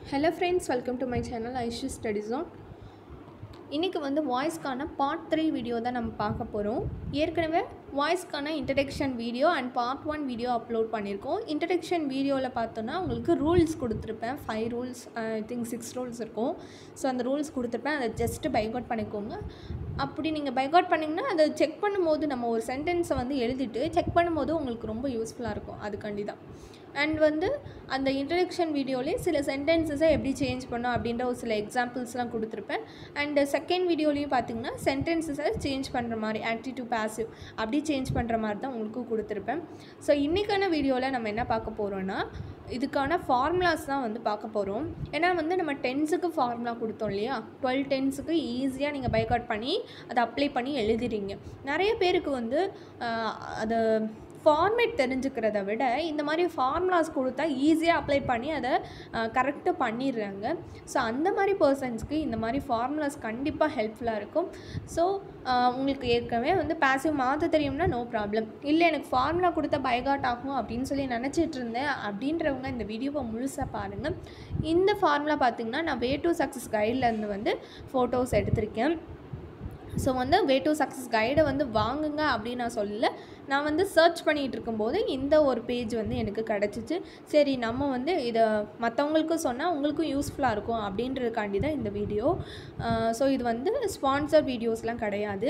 hello friends welcome to my channel Aishu study zone இன்றைக்கி வந்து வாய்ஸ்க்கான part three video தான் நம்ம பார்க்க போகிறோம் ஏற்கனவே வாய்ஸ்க்கான introduction video and part one video upload பண்ணியிருக்கோம் இன்ட்ரடக்ஷன் வீடியோவில் பார்த்தோன்னா உங்களுக்கு ரூல்ஸ் கொடுத்துருப்பேன் five rules I think six rules இருக்கும் ஸோ அந்த ரூல்ஸ் கொடுத்துருப்பேன் அதை ஜஸ்ட்டு பைக் பண்ணிக்கோங்க அப்படி நீங்கள் பைக் அவுட் பண்ணிங்கன்னா அதை செக் பண்ணும்போது நம்ம ஒரு சென்டென்ஸை வந்து எழுதிட்டு செக் பண்ணும்போது உங்களுக்கு ரொம்ப யூஸ்ஃபுல்லாக இருக்கும் அதுக்காண்டி தான் அண்ட் வந்து அந்த இன்ட்ரடக்ஷன் வீடியோலேயே சில சென்டென்சஸை எப்படி சேஞ்ச் பண்ணோம் அப்படின்ற ஒரு சில எக்ஸாம்பிள்ஸ்லாம் கொடுத்துருப்பேன் அண்ட் செகண்ட் வீடியோலையும் பார்த்தீங்கன்னா சென்டென்சஸை சேஞ்ச் பண்ணுற மாதிரி ஆக்டிவ் டு பாசிவ் அப்படி சேஞ்ச் பண்ணுற மாதிரி தான் உங்களுக்கு கொடுத்துருப்பேன் ஸோ இன்றைக்கான வீடியோவில் நம்ம என்ன பார்க்க போகிறோன்னா இதுக்கான ஃபார்முலாஸ் தான் வந்து பார்க்க போகிறோம் ஏன்னா வந்து நம்ம டென்ஸுக்கு ஃபார்முலா கொடுத்தோம் இல்லையா டுவெல் டென்ஸுக்கு ஈஸியாக நீங்கள் பைக் அவுட் பண்ணி அதை அப்ளை பண்ணி எழுதிடுறீங்க நிறைய பேருக்கு வந்து ஆஹ், அதை ஃபார்மேட் தெரிஞ்சுக்கிறத விட இந்த மாதிரி ஃபார்முலாஸ் கொடுத்தா ஈஸியாக அப்ளை பண்ணி அதை கரெக்டாக பண்ணிடுறாங்க ஸோ அந்த மாதிரி பர்சன்ஸ்க்கு இந்த மாதிரி ஃபார்முலாஸ் கண்டிப்பாக ஹெல்ப்ஃபுல்லாக இருக்கும் ஸோ உங்களுக்கு ஏற்கனவே வந்து பேசிவ் மாற்ற தெரியும்னா நோ ப்ராப்ளம் இல்லை எனக்கு ஃபார்முலா கொடுத்தா பைகாட் ஆகும் அப்படின்னு சொல்லி நினச்சிட்டு இருந்தேன் அப்படின்றவங்க இந்த வீடியோவை முழுசாக பாருங்கள் இந்த ஃபார்முலா பார்த்திங்கன்னா நான் வே டு சக்ஸஸ் கைட்லேருந்து வந்து ஃபோட்டோஸ் எடுத்திருக்கேன் ஸோ வந்து வே டு சக்ஸஸ் கைடை வந்து வாங்குங்க அப்படின்னு நான் சொல்லல நான் வந்து சர்ச் பண்ணிகிட்டு இருக்கும்போது இந்த ஒரு பேஜ் வந்து எனக்கு கிடச்சிச்சு சரி நம்ம வந்து இதை மற்றவங்களுக்கும் சொன்னால் உங்களுக்கும் யூஸ்ஃபுல்லாக இருக்கும் அப்படின்றதுக்காண்டி தான் இந்த வீடியோ ஸோ இது வந்து ஸ்பான்சர் வீடியோஸ்லாம் கிடையாது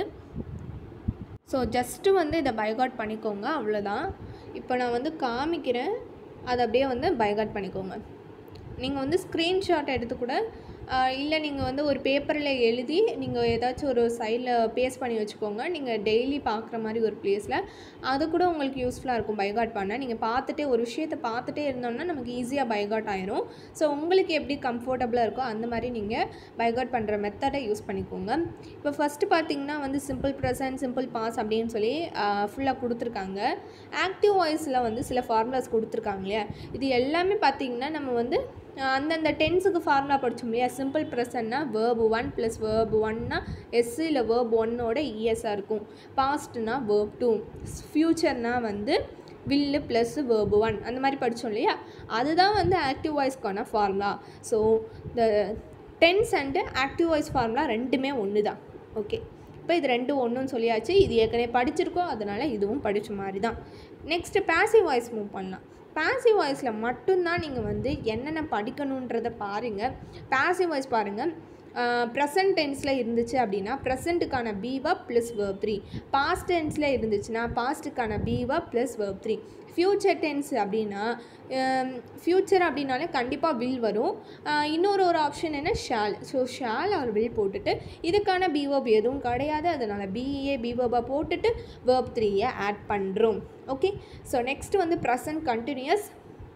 ஸோ ஜஸ்ட்டு வந்து இதை பைகாட் பண்ணிக்கோங்க அவ்வளோதான் இப்போ நான் வந்து காமிக்கிறேன் அதை அப்படியே வந்து பைகாட் பண்ணிக்கோங்க நீங்கள் வந்து ஸ்க்ரீன்ஷாட் எடுத்து கூட இல்லை நீங்கள் வந்து ஒரு பேப்பரில் எழுதி நீங்கள் ஏதாச்சும் ஒரு சைடில் பேஸ்ட் பண்ணி வச்சுக்கோங்க நீங்கள் டெய்லி பார்க்குற மாதிரி ஒரு பிளேஸில் அது கூட உங்களுக்கு யூஸ்ஃபுல்லாக இருக்கும் பைகாட் பண்ண நீங்கள் பார்த்துட்டே ஒரு விஷயத்தை பார்த்துட்டே இருந்தோம்னா நமக்கு ஈஸியாக பைகாட் ஆயிரும் ஸோ உங்களுக்கு எப்படி கம்ஃபர்டபுளாக இருக்கோ அந்த மாதிரி நீங்கள் பைகாட் பண்ணுற மெத்தடை யூஸ் பண்ணிக்கோங்க இப்போ ஃபஸ்ட்டு பார்த்தீங்கன்னா வந்து சிம்பிள் ப்ரெசன்ட் சிம்பிள் பாஸ் அப்படின்னு சொல்லி ஃபுல்லாக கொடுத்துருக்காங்க ஆக்டிவ் வாய்ஸில் வந்து சில ஃபார்முலாஸ் கொடுத்துருக்காங்க இல்லையா இது எல்லாமே பார்த்தீங்கன்னா நம்ம வந்து அஹ் அந்தந்த டென்ஸுக்கு ஃபார்முலா படித்தோம் இல்லையா சிம்பிள் ப்ரெசன்னா வேர்பு ஒன் ப்ளஸ் வேர்பு ஒன்னா எஸ் இல்லை வேர்ப் ஒன்னோட இஎஸ்ஸாக இருக்கும் பாஸ்ட்னா வேர்ப் டூ ஃப்யூச்சர்னா வந்து வில்லு ப்ளஸ் வேர்பு ஒன் அந்த மாதிரி படித்தோம் இல்லையா அதுதான் வந்து ஆக்டிவ் வாய்ஸ்க்கான ஃபார்முலா ஸோ இந்த tense and active voice formula ரெண்டுமே ஒன்று தான் ஓகே இப்போ இது ரெண்டும் ஒன்றுன்னு சொல்லியாச்சு இது ஏற்கனவே படிச்சிருக்கோம் அதனால் இதுவும் படித்த மாதிரி தான் நெக்ஸ்ட்டு பேசிவ் வாய்ஸ் மூவ் பண்ணலாம் பேசிவ் வாய்ஸில் மட்டும்தான் நீங்கள் வந்து என்னென்ன படிக்கணுன்றதை பாருங்கள் பேசிவ் வாய்ஸ் பாருங்கள் ப்ரெசன்ட் டென்ஸில் இருந்துச்சு அப்படின்னா ப்ரெசண்ட்டுக்கான பீவா ப்ளஸ் வேர்ப் த்ரீ பாஸ்ட் டென்ஸில் இருந்துச்சுன்னா பாஸ்ட்டுக்கான பீவா plus verb three future tense அப்படின்னா ஃப்யூச்சர் அப்படின்னாலே கண்டிப்பாக வில் வரும் ஆஹ் இன்னொரு ஒரு ஆப்ஷன் என்ன shall so shall or will போட்டுட்டு இதுக்கான பிவர்ப் எதுவும் கிடையாது அதனால் பிஏ பிவர்பை போட்டுட்டு வேர்ப் த்ரீயை ஆட் பண்ணுறோம் ஓகே ஸோ நெக்ஸ்ட் வந்து ப்ரெசன்ட் கண்டினியூஸ்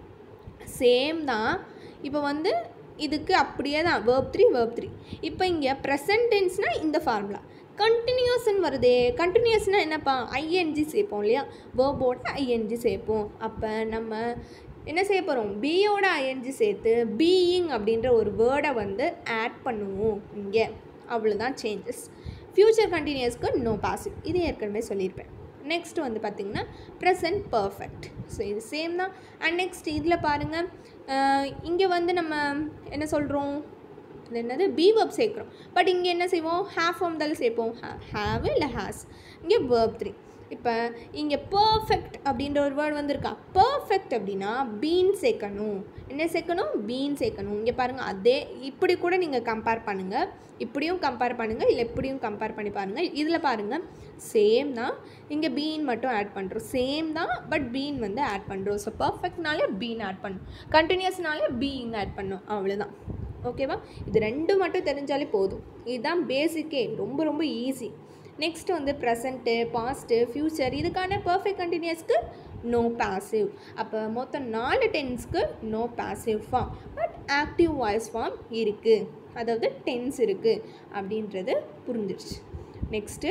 சேம் தான் இப்போ வந்து இதுக்கு அப்படியே தான் வேர்ப் த்ரீ வேர்ப் த்ரீ இப்போ இங்கே ப்ரெசன்ட் டென்ஸ்னால் இந்த ஃபார்முலா கண்டினியூஸ்ன்னு வருதே கண்டினியூஸ்னால் என்னப்பா ஐஎன்ஜி சேர்ப்போம் இல்லையா வேர்போட ஐஎன்ஜி சேர்ப்போம் அப்போ நம்ம என்ன செய்ய போகிறோம் பியோட ஐஎன்ஜி சேர்த்து பீயிங் அப்படின்ற ஒரு வேர்டை வந்து ஆட் பண்ணுவோம் இங்கே அவ்வளோதான் சேஞ்சஸ் ஃப்யூச்சர் கண்டினியூஸ்க்கு நோ பாசிவ் இது ஏற்கனவே சொல்லியிருப்பேன் நெக்ஸ்ட் வந்து பார்த்திங்கன்னா ப்ரெசன்ட் பர்ஃபெக்ட் ஸோ இது சேம் தான் அண்ட் நெக்ஸ்ட் இதில் பாருங்கள் இங்கே வந்து நம்ம என்ன சொல்கிறோம் இது என்னது பீவப் சேர்க்குறோம் பட் இங்கே என்ன செய்வோம் ஹேவ் ஃபார்ம் தான் சேர்ப்போம் ஹேவ் இல்லை ஹேஸ் இங்கே வேர்ப் த்ரீ இப்போ இங்கே பர்ஃபெக்ட் அப்படின்ற ஒரு வேர்டு வந்திருக்கா பர்ஃபெக்ட் அப்படின்னா பீன் சேர்க்கணும் என்ன சேர்க்கணும் பீன் சேர்க்கணும் இங்கே பாருங்கள் அதே இப்படி கூட நீங்கள் கம்பேர் பண்ணுங்கள் இப்படியும் கம்பேர் பண்ணுங்கள் இல்லை இப்படியும் கம்பேர் பண்ணி பாருங்கள் இதில் பாருங்கள் சேம் தான் இங்கே பீன் மட்டும் ஆட் பண்ணுறோம் சேம் தான் பட் பீன் வந்து ஆட் பண்ணுறோம் ஸோ பர்ஃபெக்ட்னாலே பீன் ஆட் பண்ணும் கண்டினியூஸ்னாலே பீயிங் ஆட் பண்ணும் அவ்வளோதான் ஓகேவா இது ரெண்டு மட்டும் தெரிஞ்சாலே போதும் இதுதான் பேசிக்கே ரொம்ப ரொம்ப ஈஸி நெக்ஸ்ட் வந்து ப்ரெசண்ட்டு பாஸ்ட்டு ஃப்யூச்சர் இதுக்கான பர்ஃபெக்ட் கண்டினியூஸ்க்கு நோ பாசிவ் அப்போ மொத்தம் நாலு டென்ஸ்க்கு no passive form but active voice form இருக்குது அதாவது டென்ஸ் இருக்குது அப்படின்றது புரிஞ்சிருச்சு நெக்ஸ்ட்டு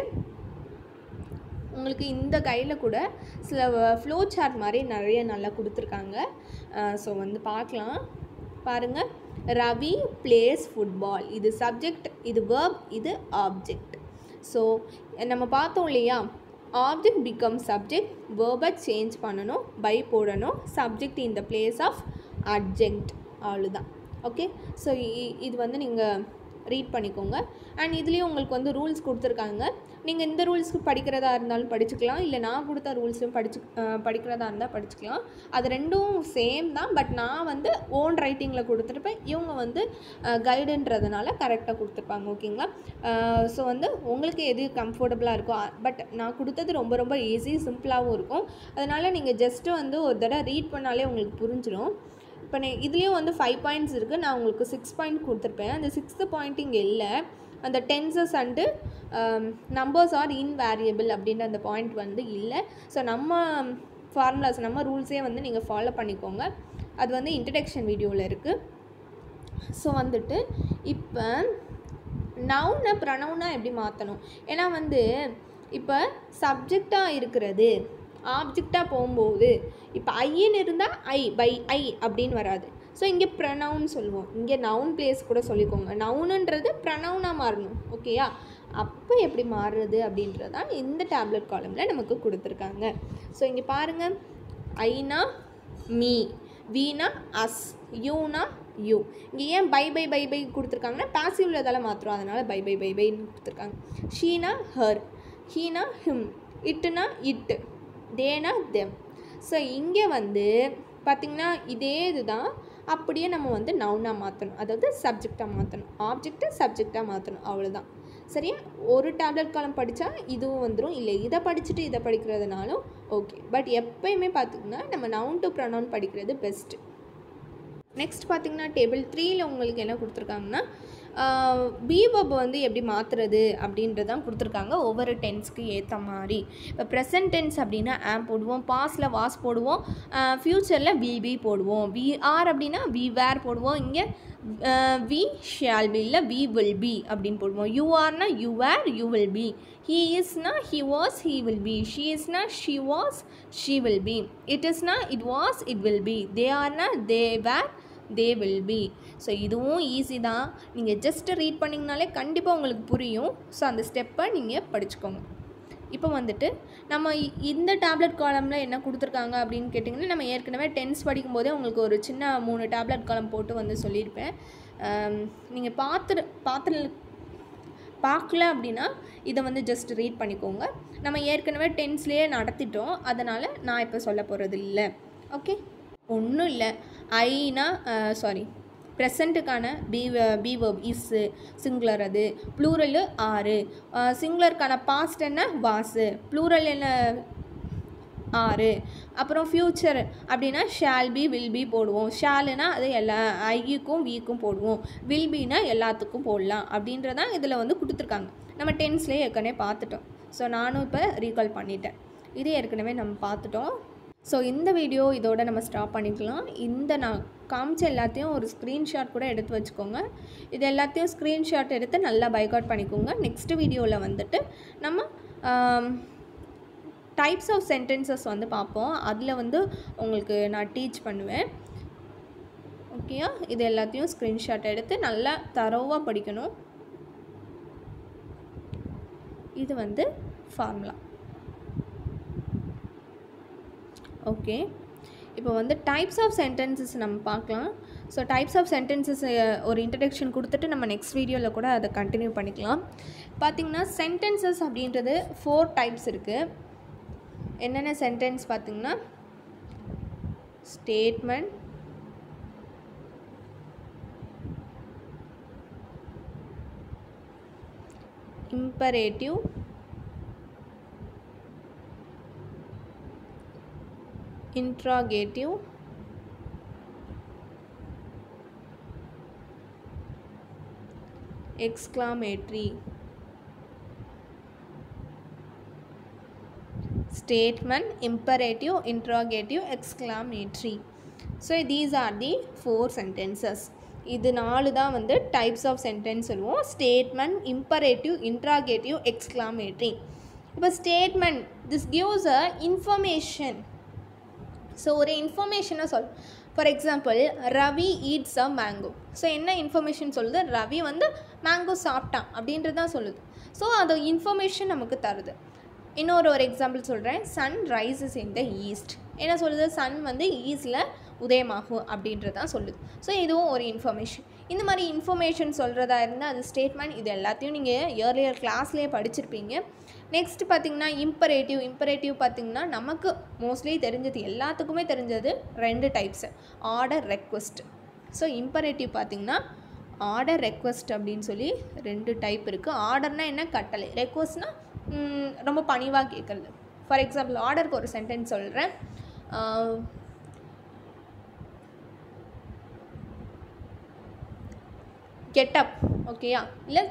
உங்களுக்கு இந்த கையில் கூட சில ஃப்ளோ சார்ட் மாதிரி நிறைய நல்லா கொடுத்துருக்காங்க ஸோ வந்து பார்க்கலாம் பாருங்கள் ரவி பிளேஸ் ஃபுட்பால் இது சப்ஜெக்ட் இது வேர்ப் இது ஆப்ஜெக்ட் ஸோ நம்ம பார்த்தோம் இல்லையா ஆப்ஜெக்ட் பிகம் சப்ஜெக்ட் வேர்பை சேஞ்ச் பண்ணணும் பை போடணும் subject in the place of object அவ்வளோதான் ஓகே ஸோ இது வந்து நீங்கள் ரீட் பண்ணிக்கோங்க அண்ட் இதுலேயும் உங்களுக்கு வந்து ரூல்ஸ் கொடுத்துருக்காங்க நீங்கள் இந்த ரூல்ஸ்க்கு படிக்கிறதா இருந்தாலும் படிச்சுக்கலாம் இல்லை நான் கொடுத்த ரூல்ஸையும் படிச்சு அஹ், படிக்கிறதா இருந்தால் படிச்சுக்கலாம் அது ரெண்டும் சேம் தான் பட் நான் வந்து ஓன் ரைட்டிங்கில் கொடுத்துருப்பேன் இவங்க வந்து கைடுன்றதுனால கரெக்டாக கொடுத்துருப்பாங்க ஓகேங்களா ஸோ வந்து உங்களுக்கு எது கம்ஃபர்டபுளாக இருக்கோ பட் நான் கொடுத்தது ரொம்ப ரொம்ப ஈஸி சிம்பிளாகவும் இருக்கும் அதனால் நீங்கள் ஜஸ்ட்டு வந்து ஒரு தடவை ரீட் பண்ணாலே உங்களுக்கு புரிஞ்சிடும் இப்போ நான் இதுலேயும் வந்து ஃபைவ் பாயிண்ட்ஸ் இருக்குது நான் உங்களுக்கு சிக்ஸ் பாயிண்ட் கொடுத்துருப்பேன் அந்த சிக்ஸ்த்து பாயிண்ட் இங்கே இல்லை அந்த tenses and numbers are invariable அப்படின்ற அந்த பாயிண்ட் வந்து இல்லை ஸோ நம்ம ஃபார்முலாஸ் நம்ம ரூல்ஸே வந்து நீங்கள் ஃபாலோ பண்ணிக்கோங்க அது வந்து இன்ட்ரடக்ஷன் வீடியோவில் இருக்குது ஸோ வந்துட்டு இப்போ நவுனை ப்ரனவுனாக எப்படி மாற்றணும் ஏன்னா வந்து இப்போ சப்ஜெக்டாக இருக்கிறது ஆப்ஜெக்டாக போகும்போது இப்போ ஐன்னு இருந்தால் ஐ பை ஐ அப்படின்னு வராது ஸோ இங்கே ப்ரனவுன் சொல்லுவோம் இங்கே நவுன் பிளேஸ் கூட சொல்லிக்கோங்க நவுனுன்றது ப்ரனவுனாக மாறணும் ஓகேயா அப்போ எப்படி மாறுறது அப்படின்றது தான் இந்த டேப்லெட் காலமில் நமக்கு கொடுத்துருக்காங்க ஸோ இங்கே பாருங்கள் ஐனா மீ வீனா அஸ் யூனா யூ இங்கே ஏன் பை பை பை பை கொடுத்துருக்காங்கன்னா பாசிவ்ல இதெல்லாம் மாத்திரம் அதனால் பை பை பை பைன்னு கொடுத்துருக்காங்க ஷீனா ஹர் ஹீனா ஹிம் இட்டுனா இட்டு தேனா தெம் ஸோ இங்கே வந்து பார்த்திங்கன்னா இதே இதுதான் அப்படியே நம்ம வந்து நவுனாக மாற்றணும் அதாவது சப்ஜெக்டாக மாற்றணும் ஆப்ஜெக்டை சப்ஜெக்டாக மாற்றணும் அவ்வளோதான் சரியா ஒரு டேப்லெட் காலம் படித்தா இதுவும் வந்துடும் இல்லை இதை படிச்சுட்டு இதை படிக்கிறதுனாலும் ஓகே பட் எப்பயுமே பார்த்திங்கன்னா நம்ம நவுன் டு ப்ரனவுன் படிக்கிறது பெஸ்ட்டு நெக்ஸ்ட் பார்த்தீங்கன்னா டேபிள் த்ரீயில் உங்களுக்கு என்ன கொடுத்துருக்காங்கன்னா பீபப் வந்து எப்படி மாற்றுறது அப்படின்றதான் கொடுத்துருக்காங்க ஒவ்வொரு டென்ஸ்க்கு ஏற்ற மாதிரி இப்போ ப்ரெசன்ட் டென்ஸ் அப்படின்னா ஆம் போடுவோம் பாஸ்டில் வாஸ் போடுவோம் ஃப்யூச்சரில் வி பி போடுவோம் வி ஆர் அப்படின்னா வி வேர் போடுவோம் இங்கே வி ஷால் பி இல்லை வி வில் பி அப்படின்னு போடுவோம் யூ ஆர்னா you were you will be he இஸ்னா he was he will be she இஸ்னா she was she will be it இஸ்னா it was it will be they ஆர்னா they were they will be so இதுவும் easy தான் நீங்கள் just read பண்ணிங்கனாலே கண்டிப்பாக உங்களுக்கு புரியும் ஸோ அந்த ஸ்டெப்பை நீங்கள் படிச்சுக்கோங்க இப்போ வந்துட்டு நம்ம இ- இந்த டேப்லெட் காலமில் என்ன கொடுத்துருக்காங்க அப்படின்னு கேட்டிங்கன்னா நம்ம ஏற்கனவே டென்ஸ் படிக்கும்போதே உங்களுக்கு ஒரு சின்ன மூணு டேப்லெட் காலம் போட்டு வந்து சொல்லியிருப்பேன் நீங்கள் பார்த்து பார்த்து பார்க்கல அப்படின்னா இதை வந்து ஜஸ்ட் ரீட் பண்ணிக்கோங்க நம்ம ஏற்கனவே டென்ஸ்லேயே நடத்திட்டோம் அதனால் நான் இப்போ சொல்ல போகிறது இல்லை ஓகே ஒன்றும் இல்லை ஐனா சாரி ப்ரெசண்ட்டுக்கான be be verb is singular அது ப்ளூரலு ஆறு சிங்குலருக்கான பாஸ்ட் என்ன வாஸு ப்ளூரல் என்ன ஆறு அப்புறம் ஃப்யூச்சர் அப்படின்னா ஷால் பி வில் பி போடுவோம் ஷாலுனா அது எல்லா ஐக்கும் வீக்கும் போடுவோம் வில் பினா எல்லாத்துக்கும் போடலாம் அப்படின்றதான் இதில் வந்து கொடுத்துருக்காங்க நம்ம டென்ஸ்லேயே ஏற்கனவே பார்த்துட்டோம் ஸோ நானும் இப்போ ரீகால் பண்ணிட்டேன் இது ஏற்கனவே நம்ம பார்த்துட்டோம் ஸோ இந்த வீடியோ இதோட நம்ம ஸ்டாப் பண்ணிக்கலாம் இந்த நான் காமிச்ச எல்லாத்தையும் ஒரு ஸ்க்ரீன்ஷாட் கூட எடுத்து வச்சுக்கோங்க இது எல்லாத்தையும் ஸ்க்ரீன்ஷாட் எடுத்து நல்லா பைகாட் பண்ணிக்கோங்க நெக்ஸ்ட் வீடியோவில் வந்துட்டு நம்ம ஆம், டைப்ஸ் ஆஃப் சென்டென்சஸ் வந்து பார்ப்போம் அதில் வந்து உங்களுக்கு நான் டீச் பண்ணுவேன் ஓகேயா இது எல்லாத்தையும் ஸ்க்ரீன்ஷாட் எடுத்து நல்லா தரோவாக படிக்கணும் இது வந்து ஃபார்முலா ஓகே இப்போ வந்து டைப்ஸ் ஆஃப் சென்டென்சஸ் நம்ம பார்க்கலாம் ஸோ டைப்ஸ் ஆஃப் சென்டென்சஸ் ஒரு இன்ட்ரடக்ஷன் கொடுத்துட்டு நம்ம நெக்ஸ்ட் வீடியோவில் கூட அதை கண்டினியூ பண்ணிக்கலாம் பார்த்திங்கன்னா சென்டென்சஸ் அப்படின்றது ஃபோர் டைப்ஸ் இருக்குது என்னென்ன சென்டென்ஸ் பார்த்திங்கன்னா statement imperative interrogative exclamatory statement imperative interrogative exclamatory so these are the four sentences இது நாலு தான் வந்து டைப்ஸ் ஆஃப் சென்டென்ஸ் சொல்லுவோம் ஸ்டேட்மெண்ட் இம்பரேட்டிவ் இன்ட்ராகேட்டிவ் எக்ஸ்க்ளாமேட்டரி இப்போ statement this gives a information so ஒரு இன்ஃபர்மேஷனை சொல் for example Ravi eats a mango so என்ன இன்ஃபர்மேஷன் சொல்லுது ரவி வந்து மேங்கோ சாப்பிட்டான் அப்படின்றது தான் சொல்லுது ஸோ அது இன்ஃபர்மேஷன் நமக்கு தருது இன்னொரு ஒரு எக்ஸாம்பிள் சொல்கிறேன் sun rises in the east என்ன சொல்லுது சன் வந்து ஈஸ்டில் உதயமாகும் அப்படின்றதான் சொல்லுது ஸோ இதுவும் ஒரு இன்ஃபர்மேஷன் இந்த மாதிரி இன்ஃபர்மேஷன் சொல்கிறதா இருந்தால் அது ஸ்டேட்மெண்ட் இது எல்லாத்தையும் நீங்கள் இயர்லியர் கிளாஸ்லேயே படிச்சிருப்பீங்க நெக்ஸ்ட் பார்த்திங்கன்னா இம்பரேட்டிவ் இம்பரேட்டிவ் பார்த்திங்கன்னா நமக்கு மோஸ்ட்லி தெரிஞ்சது எல்லாத்துக்குமே தெரிஞ்சது ரெண்டு types order request so imperative பார்த்திங்கன்னா ஆர்டர் ரெக்வஸ்ட் அப்படின்னு சொல்லி ரெண்டு டைப் இருக்குது ஆர்டர்னால் என்ன கட்டளை ரெக்வஸ்ட்னால் ரொம்ப பணிவாக கேட்குறது ஃபார் எக்ஸாம்பிள் ஆர்டருக்கு ஒரு சென்டென்ஸ் சொல்கிறேன் கெட்டப் ஓகேயா இல்லை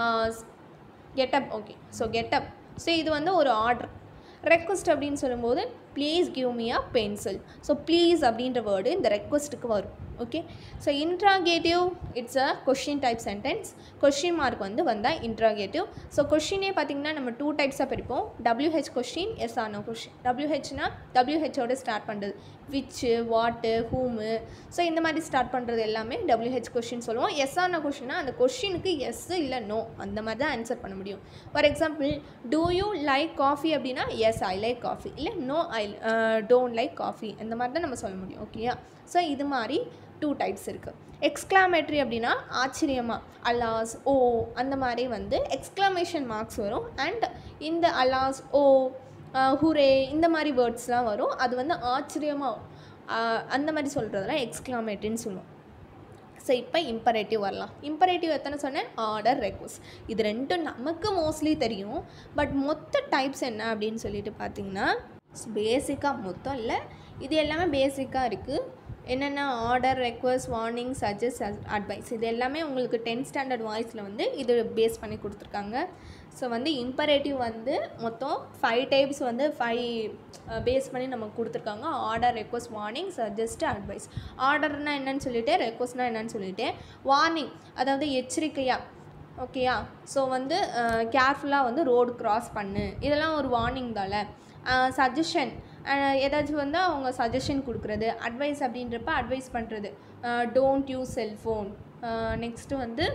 get up okay so get up so இது வந்து ஒரு ஆர்டர் ரெக்வஸ்ட் அப்படின்னு சொல்லும்போது please give me a pencil so please அப்படின்ற வேர்டு இந்த ரெக்வஸ்ட்டுக்கு வரும் okay so interrogative it's a question type sentence question mark வந்து வந்தால் இன்ட்ராகேட்டிவ் ஸோ கொஷினே பார்த்திங்கன்னா நம்ம டூ டைப்ஸாக பிரிப்போம் WH question yes or no question டபிள்யூஹெச்னா டபிள்யூஹெச்சோட ஸ்டார்ட் பண்ணுறது விச்சு வாட்டு ஹூமு ஸோ இந்த மாதிரி ஸ்டார்ட் பண்ணுறது எல்லாமே டபிள்யூஹெச் கொஷின் சொல்லுவோம் எஸ் ஆன கொஷின்னா அந்த கொஷினுக்கு எஸ் இல்லை நோ அந்த மாதிரி தான் ஆன்சர் பண்ண முடியும் for example do you like coffee அப்படின்னா எஸ் ஐ லைக் காஃபி இல்லை no I don't like coffee இந்த மாதிரி தான் நம்ம சொல்ல முடியும் ஓகேயா ஸோ இது மாதிரி டூ டைப்ஸ் இருக்குது எக்ஸ்க்ளாமேட்ரி அப்படின்னா ஆச்சரியமாக அலாஸ் ஓ அந்த மாதிரி வந்து எக்ஸ்க்ளமேஷன் மார்க்ஸ் வரும் அண்ட் இந்த அலாஸ் ஓ ஹுரே இந்த மாதிரி வேர்ட்ஸ்லாம் வரும் அது வந்து ஆச்சரியமாக அந்த மாதிரி சொல்கிறதெல்லாம் எக்ஸ்க்ளாமேட்ரின்னு சொல்லுவோம் ஸோ இப்போ இம்பரேட்டிவ் வரலாம் இம்பரேட்டிவ் எத்தனை சொன்னேன் ஆர்டர் ரெக்வஸ்ட் இது ரெண்டும் நமக்கு மோஸ்ட்லி தெரியும் பட் மொத்த டைப்ஸ் என்ன அப்படின்னு சொல்லிட்டு பார்த்தீங்கன்னா பேசிக்காக மொத்தம் இல்லை இது எல்லாமே பேசிக்காக இருக்குது என்னென்ன order request warning suggest advice இது எல்லாமே உங்களுக்கு டென்த் ஸ்டாண்டர்ட் வாய்ஸில் வந்து இது பேஸ் பண்ணி கொடுத்துருக்காங்க ஸோ வந்து இம்பரேட்டிவ் வந்து மொத்தம் ஃபைவ் டைப்ஸ் வந்து ஃபைவ் பேஸ் பண்ணி நமக்கு கொடுத்துருக்காங்க order request warning suggest advice ஆர்டர்னால் என்னன்னு சொல்லிட்டு ரெக்வஸ்ட்னால் என்னன்னு சொல்லிட்டேன் வார்னிங் அதாவது எச்சரிக்கையாக ஓகேயா ஸோ வந்து கேர்ஃபுல்லாக வந்து ரோடு க்ராஸ் பண்ணு இதெல்லாம் ஒரு வார்னிங் தானே சஜஷன் ஏதாச்சும் வந்து அவங்க சஜஷன் கொடுக்குறது அட்வைஸ் அப்படின்றப்ப அட்வைஸ் பண்ணுறது டோன்ட் யூஸ் செல்ஃபோன் நெக்ஸ்ட்டு வந்து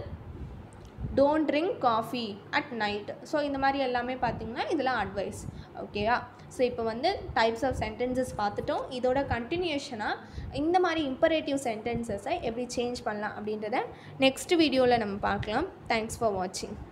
don't drink coffee at night so இந்த மாதிரி எல்லாமே பார்த்திங்கன்னா இதெல்லாம் அட்வைஸ் ஓகேயா ஸோ இப்போ வந்து டைப்ஸ் ஆஃப் சென்டென்சஸ் பார்த்துட்டோம் இதோட கண்டினியூஷனாக இந்த மாதிரி இம்பரேட்டிவ் சென்டென்சஸை எப்படி சேஞ்ச் பண்ணலாம் அப்படின்றத நெக்ஸ்ட் வீடியோவில் நம்ம பார்க்கலாம் தேங்க்ஸ் ஃபார் வாட்சிங்